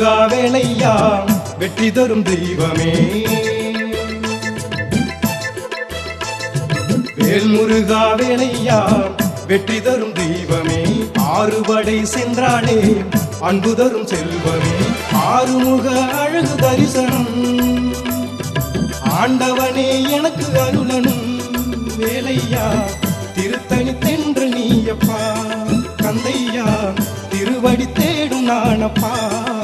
முருகா வேலையா வெற்றி தரும் தெய்வமே வேல் முருகா வேலையா வெற்றி தரும் தெய்வமே ஆறுபடை சென்றாளே அன்பு தரும் செல்வமே ஆறுமுக அழகு தரிசனம் ஆண்டவனே எனக்கு அருளனும் வேலையா திருத்தணி தென்று நீயப்பா கந்தையா திருவடி தேடும் நானப்பா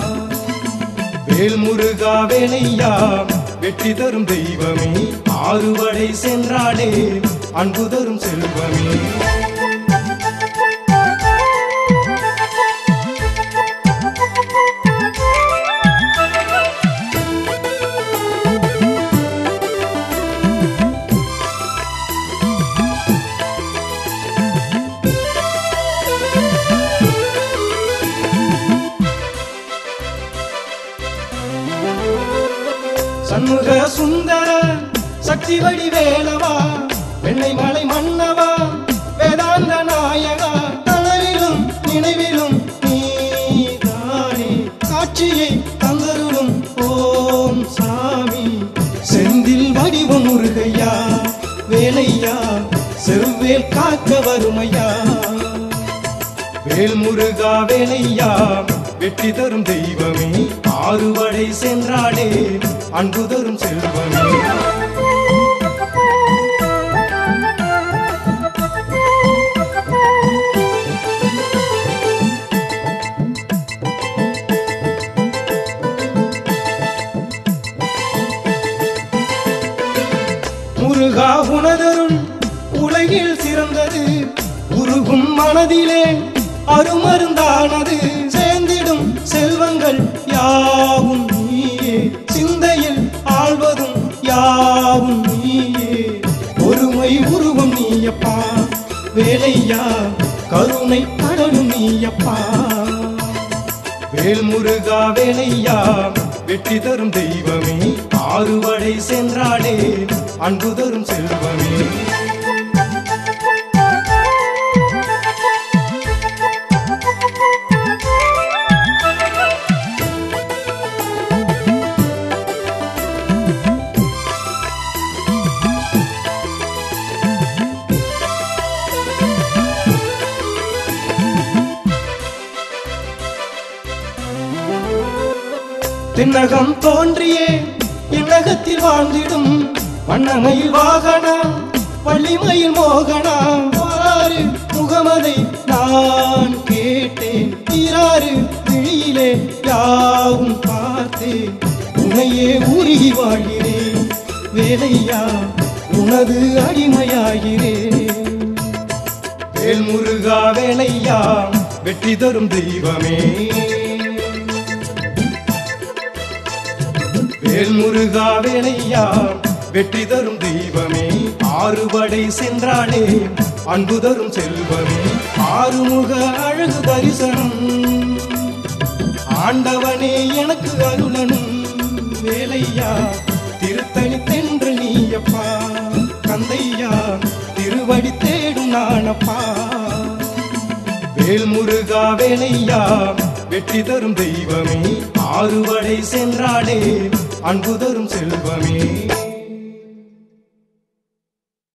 வேல் முருகா வேலையா வெற்றி தரும் தெய்வமே ஆறுவடை சென்றாளே அன்பு தரும் செல்வமே சண்முக சுந்தர சக்தி வடிவேலவா வெண்ணை மலை மன்னவா வேதாந்த நாயகா கனவிலும் நினைவிலும் நீதானே காட்சியை தந்தருளும் ஓம் சாமி செந்தில் வடிவம் முருகையா வேலையா செவ்வேல் காக்க வருமையா வேல் முருகா வேலையா வெற்றி தரும் தெய்வமே ஆறுவடை சென்றாடே அன்பு தரும் செல்வமே முருகா உனதருள் உலகில் சிறந்தது உருகும் மனதிலே அருமருந்தானது சேர்ந்திடும் செல்வங்கள் யாவும் நீயே சிந்தையில் ஆழ்வதும் யாவும் நீயே ஒருமை உருவம் நீயப்பா வேலையா கருணை கடலும் நீயப்பா வேல் முருகா வேலையா வெற்றி தரும் தெய்வமே ஆறுவடை சென்றாடே அன்பு தரும் செல்வமே திண்ணகம் தோன்றியே இன்னகத்தில் வாழ்ந்திடும் வண்ணமயில் வாகனா வள்ளிமயில் மோகனா வாரு முகமதை நான் கேட்டேன் தீராறு விழியிலே யாவும் பார்த்தேன் உன்னையே உருகி வாழ்கிறேன் வேலையா உனது அடிமையாகிறேன் வேல் முருகா வேலையா வெற்றி தரும் தெய்வமே வேல் முருகா வேலையா வெற்றி தரும் தெய்வமே ஆறுபடை சென்றாளே அன்பு தரும் செல்வமே ஆறுமுக அழகு தரிசனம் ஆண்டவனே எனக்கு அருளனும் வேலையா திருத்தணி தென்று நீயப்பா கந்தையா திருவடி தேடும் நானப்பா வேல் முருகா வேலையா வெற்றி தரும் தெய்வமே ஆறுவடை சென்றாடே அன்பு தரும் செல்வமே